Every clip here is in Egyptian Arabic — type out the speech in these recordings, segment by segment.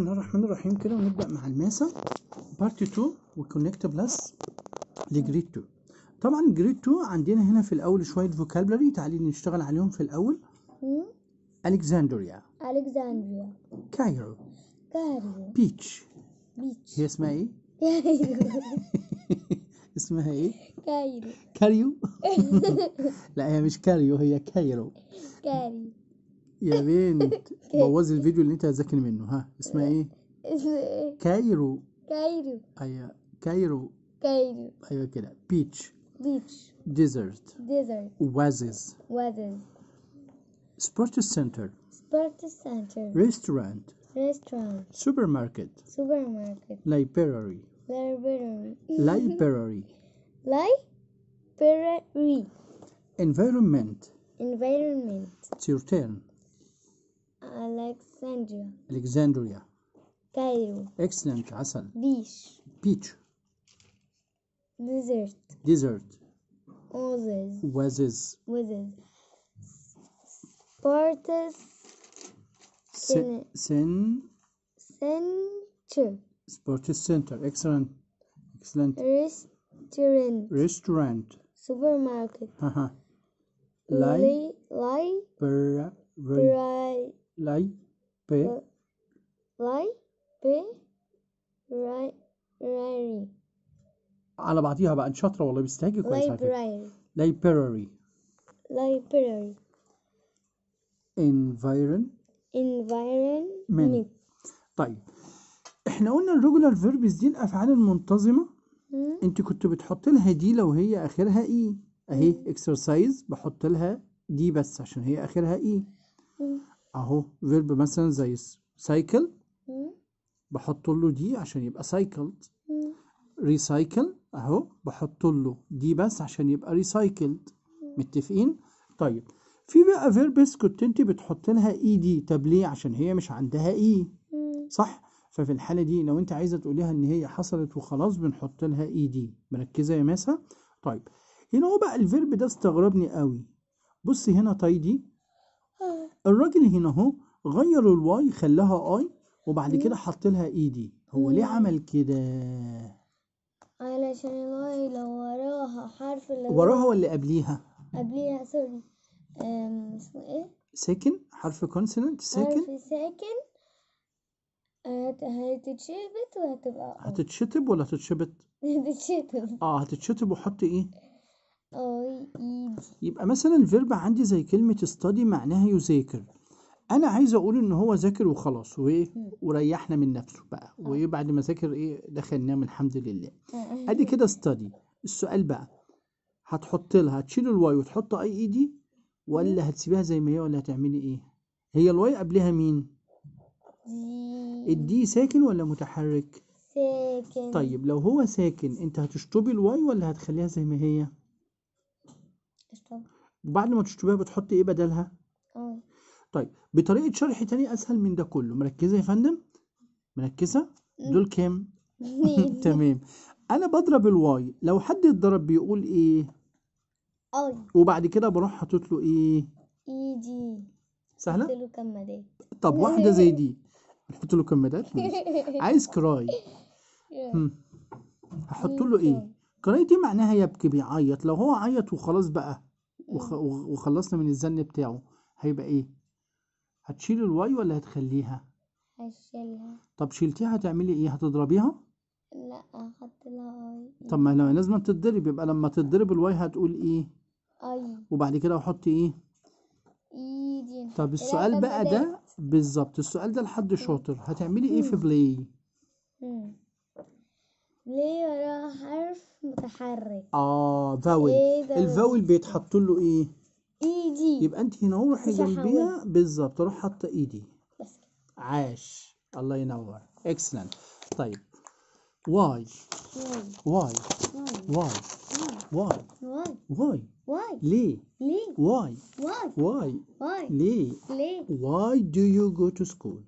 بسم الله الرحمن الرحيم كده ونبدأ مع الماسة بارت 2 وكونكت بلس لجريد 2 طبعا جريد 2 عندنا هنا في الأول شوية فوكابلري تعالي نشتغل عليهم في الأول هم؟ ألكسندريا ألكسندريا كايرو كايرو بيتش بيتش هي اسمها ايه؟ كايرو اسمها ايه؟ كايرو كاريو لا هي مش كاريو هي كايرو كايرو يا بنت بوظي الفيديو اللي انت هتذاكري منه ها اسمها ايه؟ اسمه ايه؟ كايرو كايرو ايوه كايرو كايرو ايوه كده بيتش بيتش ديزرت ديزرت وازز وذر سبورتس سنتر سبورت سنتر ريستورانت ريستورانت سوبر ماركت سوبر ماركت library library library library environment environment it's your turn Alexandria Alexandria Cairo excellent عسل beach beach desert desert oasis oasis wizard Spartus sen, sen Center sports center excellent excellent Restaurant restaurant Supermarket haha Li- library Library library Library على بعضيها بقى انت شاطره والله بيستهجي كويس على فكره Library library Library environ Environment طيب احنا قلنا الريجولار فيربز دي الافعال المنتظمه هم؟ انت كنت بتحط لها دي لو هي اخرها اي اهي اكسرسايز بحط لها دي بس عشان هي اخرها اي هم؟ اهو فيرب مثلا زي سايكل هم؟ بحط له دي عشان يبقى سايكلد هم؟ ريسايكل اهو بحط له دي بس عشان يبقى ريسايكلد متفقين طيب في بقى فيربس كنت انت بتحط لها اي دي طب ليه عشان هي مش عندها اي هم؟ صح ففي الحالة دي لو انت عايزة تقوليها ان هي حصلت وخلاص بنحط لها اي دي مركزة يا ماسة طيب هنا هو بقى الفيرب ده استغربني قوي بصي هنا تايدي الراجل هنا اهو غير الواي خلاها اي وبعد كده حط لها اي دي هو ليه عمل كده علشان الواي لو وراها حرف اللي هو وراها ولا قبليها قبليها سوري أم، اسمه ايه ساكن حرف كونسونانت ساكن حرف ساكن هت- هتتشبت وهتبقى اه هتتشطب ولا هتتشبط هتتشتم اه هتتشطب وحط ايه اي ايدي يبقى مثلا الفيرب عندي زي كلمة study معناها يذاكر أنا عايز أقول إن هو ذاكر وخلاص وإيه وريحنا من نفسه بقى وبعد ما ذاكر إيه دخل نام الحمد لله أدي كده study السؤال بقى هتحط لها هتشيل الواي وتحط أي إي دي ولا هتسيبها زي ما هي ولا هتعملي إيه؟ هي الواي قبلها مين؟ دي الدي ساكن ولا متحرك؟ ساكن طيب لو هو ساكن أنت هتشطبي الواي ولا هتخليها زي ما هي؟ اشطب وبعد ما تشطبيها بتحطي إيه بدلها؟ اه طيب بطريقة شرح تاني أسهل من ده كله مركزة يا فندم؟ مركزة؟ دول كام؟ اتنين تمام أنا بضرب الواي لو حد اتضرب بيقول إيه؟ اي وبعد كده بروح حاطط له إيه؟ ايدي سهلة؟ قلت له كمادات طب واحدة زي دي نحط له كمادات ماشي عايز كراي هم. هحط له إيه؟ كراي دي معناها يبكي بيعيط لو هو عيط وخلاص بقى وخ... وخ- وخلصنا من الزن بتاعه هيبقى إيه؟ هتشيل الواي ولا هتخليها؟ هشيلها طب شيلتيها هتعملي إيه؟ هتضربيها؟ لا احط لها اي طب ما لو لازم تتضرب يبقى لما تتضرب الواي هتقول ايه اي وبعد كده احط ايه ايدي طب السؤال بقى ده بالظبط السؤال ده لحد شاطر هتعملي ايه في بلاي مم. ليه وراها حرف متحرك اه فاول ايه ده الفاول بيتحط له ايه ايدي يبقى انت هنا روحي مش جنبيها بالظبط اروح حاطه ايدي بس كده. عاش الله ينور اكسلنت طيب واي واي واي واي واي واي واي واي واي ليه ليه واي واي واي واي ليه ليه why do you go to school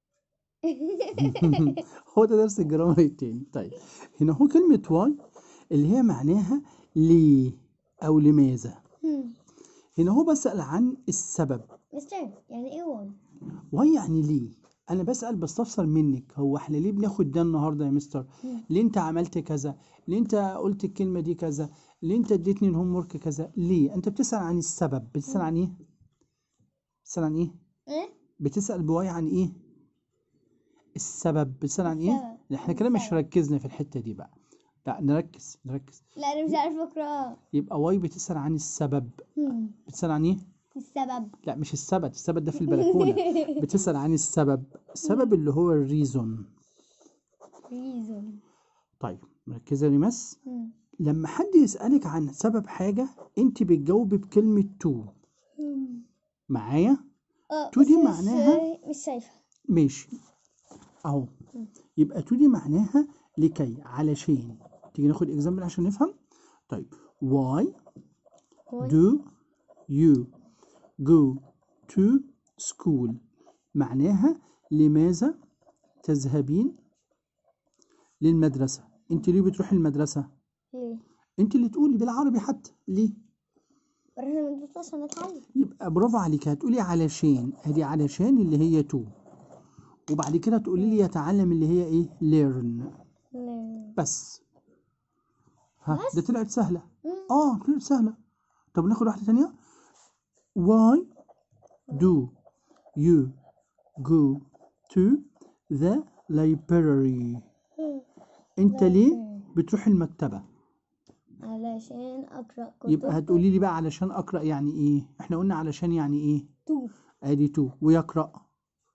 هو ده درس الجرامر التاني طيب هنا هو كلمة واي اللي هي معناها ليه أو لماذا هم. هنا هو بسأل عن السبب مستر يعني ايه واي واي يعني ليه انا بسال بستفسر منك هو احنا ليه بناخد ده النهارده يا مستر ليه انت عملت كذا ليه انت قلت الكلمه دي كذا ليه انت اديتني الهوم ورك كذا ليه انت بتسال عن السبب بتسال عن ايه بتسال عن ايه ايه بتسال بواي عن ايه السبب بتسال عن ايه السبب. احنا كده مش السبب. ركزنا في الحته دي بقى لا نركز نركز لا انا مش عارفه اقرا يبقى واي بتسال عن السبب هم. بتسال عن ايه السبب لا مش السبب السبب ده في البلكونه بتسال عن السبب السبب اللي هو الريزون ريزون طيب مركزه يا ريماس لما حد يسألك عن سبب حاجة انت بتجاوبي بكلمة تو معايا اه تو دي بس مش- معناها- مش شايفه ماشي اهو يبقى تو دي معناها لكي علشان تيجي ناخد اكزامبل عشان نفهم طيب why Why? do you go to school معناها لماذا تذهبين للمدرسة انت ليه بتروحي المدرسة ليه؟ انت اللي تقولي بالعربي حتى ليه رحنا المدرسة عشان نتعلم يبقى برافو عليك هتقولي علشان ادي علشان اللي هي تو وبعد كده تقولي لي يتعلم اللي هي ايه learn ليه؟ بس ها ده طلعت سهلة مم. اه طلعت سهلة طب ناخد واحدة تانية why do you go to the library انت ليه بتروح المكتبة علشان أقرأ كتب يبقى هتقولي لي بقى علشان اقرأ يعني ايه احنا قلنا علشان يعني ايه تو ادي تو ويقرأ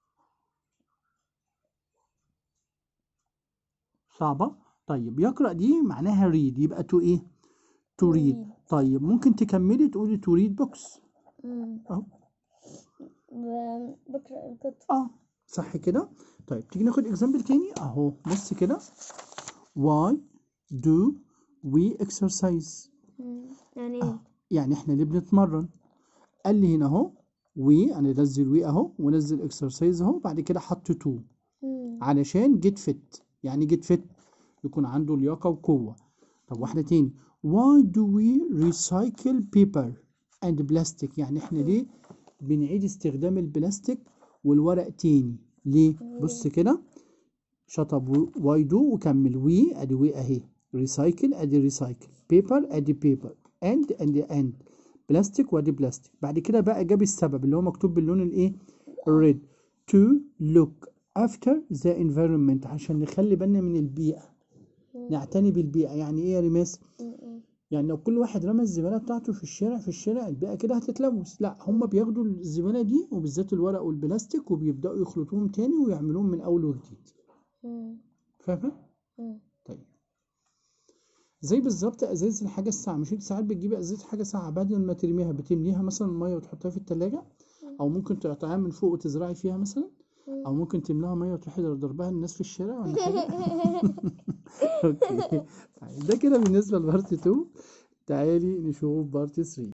صعبة طيب يقرأ دي معناها ريد يبقى تو ايه تو ريد read. طيب ممكن تكملي تقولي تو ريد بوكس مم. اهو ب- بقرأ الكتب اه صح كده طيب تيجي ناخد اكزامبل تاني اهو بص كده why do we exercise مم. يعني ايه؟ يعني احنا ليه بنتمرن قال لي هنا اهو وي انا انزل وي اهو ونزل اكسرسايز اهو بعد كده حط تو مم. علشان جيت فيت يعني جيت فيت يكون عنده لياقة وقوة طب واحدة تاني why do we recycle paper and plastic يعني احنا ليه بنعيد استخدام البلاستيك والورق تاني ليه بص كده شطب واي دو وكمل وي ادي وي اهي ريسايكل ادي ريسايكل بيبر ادي بيبر اند ادي اند بلاستيك وادي بلاستيك بعد كده بقى جاب السبب اللي هو مكتوب باللون الايه الريد to look after the environment عشان نخلي بالنا من البيئة نعتني بالبيئة يعني ايه يا ريماس مم. يعني لو كل واحد رمى الزبالة بتاعته في الشارع في الشارع البيئة كده هتتلوث لا هم بياخدوا الزبالة دي وبالذات الورق والبلاستيك وبيبدأوا يخلطوهم تاني ويعملوهم من أول وجديد مم. فاهمة؟ مم. طيب زي بالظبط ازاز الحاجه الساقعه مش انت ساعات بتجيبي ازازه حاجه ساقعه بعد ما ترميها بتمليها مثلا ميه وتحطها في التلاجة او ممكن تقطعيها من فوق وتزرعي فيها مثلا او ممكن تملاها ميه وتروحي ضربها للناس في الشارع ولا حاجه اوكي طيب ده كده بالنسبه لبارت 2 تعالي نشوف بارت 3